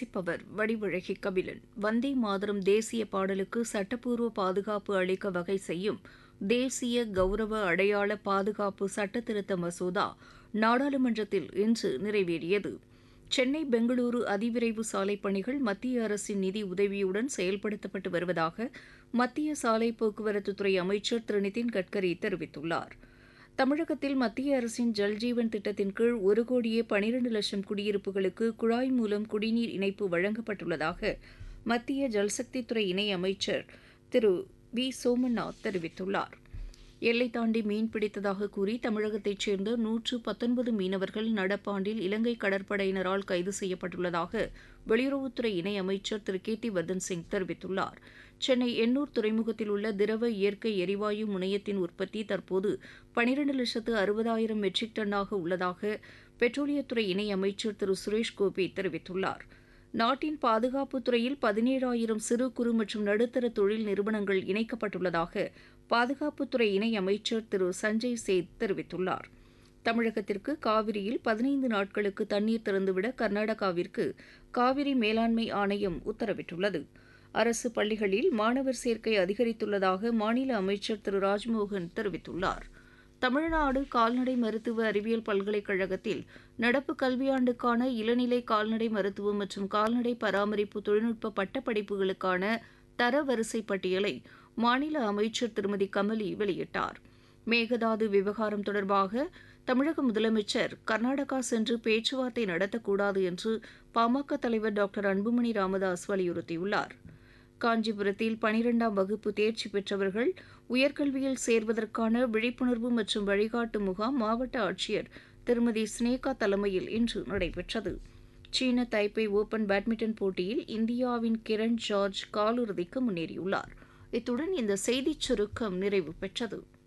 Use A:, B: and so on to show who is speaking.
A: வாசிப்பவர் வடிவழகி கபிலன் வந்தே மாதரம் தேசிய பாடலுக்கு சட்டப்பூர்வ பாதுகாப்பு அளிக்க வகை செய்யும் தேசிய கௌரவ அடையாள பாதுகாப்பு சட்டத்திருத்த மசோதா நாடாளுமன்றத்தில் இன்று நிறைவேறியது சென்னை பெங்களூரு அதிவிரைவு சாலை பணிகள் மத்திய அரசின் நிதி உதவியுடன் செயல்படுத்தப்பட்டு வருவதாக மத்திய சாலை போக்குவரத்துத்துறை அமைச்சர் திரு நிதின் கட்கரி தெரிவித்துள்ளார் தமிழகத்தில் மத்திய அரசின் ஜல்ஜீவன் திட்டத்தின் கீழ் ஒரு கோடியே பனிரண்டு லட்சம் குடியிருப்புகளுக்கு குழாய் மூலம் குடிநீர் இணைப்பு வழங்கப்பட்டுள்ளதாக மத்திய ஜல்சக்தித்துறை இணை அமைச்சர் திரு வி சோமநாத் தெரிவித்துள்ளார் எல்லை தாண்டி மீன் பிடித்ததாக கூறி தமிழகத்தைச் சேர்ந்த நூற்று பத்தொன்பது மீனவர்கள் நடப்பாண்டில் இலங்கை கடற்படையினரால் கைது செய்யப்பட்டுள்ளதாக வெளியுறவுத்துறை இணை அமைச்சர் திரு கேத்தி வர்தன் சிங் தெரிவித்துள்ளார் சென்னை எண்ணூர் துறைமுகத்தில் உள்ள திரவ இயற்கை எரிவாயு முனையத்தின் உற்பத்தி தற்போது பனிரண்டு லட்சத்து அறுபதாயிரம் மெட்ரிக் டன்னாக உள்ளதாக பெட்ரோலியத்துறை இணை அமைச்சர் திரு சுரேஷ் கோபி தெரிவித்துள்ளார் நாட்டின் பாதுகாப்புத் துறையில் பதினேழாயிரம் சிறு குறு மற்றும் நடுத்தர தொழில் நிறுவனங்கள் இணைக்கப்பட்டுள்ளதாக பாதுகாப்புத்துறை இணை அமைச்சர் திரு சஞ்சய் சேத் தெரிவித்துள்ளார் தமிழகத்திற்கு காவிரியில் பதினைந்து நாட்களுக்கு தண்ணீர் திறந்துவிட கர்நாடகாவிற்கு காவிரி மேலாண்மை ஆணையம் உத்தரவிட்டுள்ளது அரசு பள்ளிகளில் மாணவர் சேர்க்கை அதிகரித்துள்ளதாக மாநில அமைச்சர் திரு ராஜ்மோகன் தெரிவித்துள்ளார் தமிழ்நாடு கால்நடை மருத்துவ அறிவியல் பல்கலைக்கழகத்தில் நடப்பு கல்வியாண்டுக்கான இளநிலை கால்நடை மருத்துவம் மற்றும் கால்நடை பராமரிப்பு தொழில்நுட்ப பட்டப்படிப்புகளுக்கான தரவரிசை பட்டியலை மாநில அமைச்சர் திருமதி கமலி வெளியிட்டார் மேகதாது விவகாரம் தொடர்பாக தமிழக முதலமைச்சர் கர்நாடகா சென்று பேச்சுவார்த்தை நடத்தக்கூடாது என்று பாமக தலைவர் டாக்டர் அன்புமணி ராமதாஸ் வலியுறுத்தியுள்ளார் காஞ்சிபுரத்தில் பனிரெண்டாம் வகுப்பு தேர்ச்சி பெற்றவர்கள் உயர்கல்வியில் சேர்வதற்கான விழிப்புணர்வு மற்றும் வழிகாட்டு முகாம் மாவட்ட ஆட்சியர் திருமதி ஸ்னேகா தலைமையில் இன்று நடைபெற்றது சீன தைப்பை ஓபன் பேட்மிண்டன் போட்டியில் இந்தியாவின் கிரண் ஜார்ஜ் காலிறுதிக்கு முன்னேறியுள்ளார் இத்துடன் இந்த செய்திச் சுருக்கம் நிறைவு பெற்றது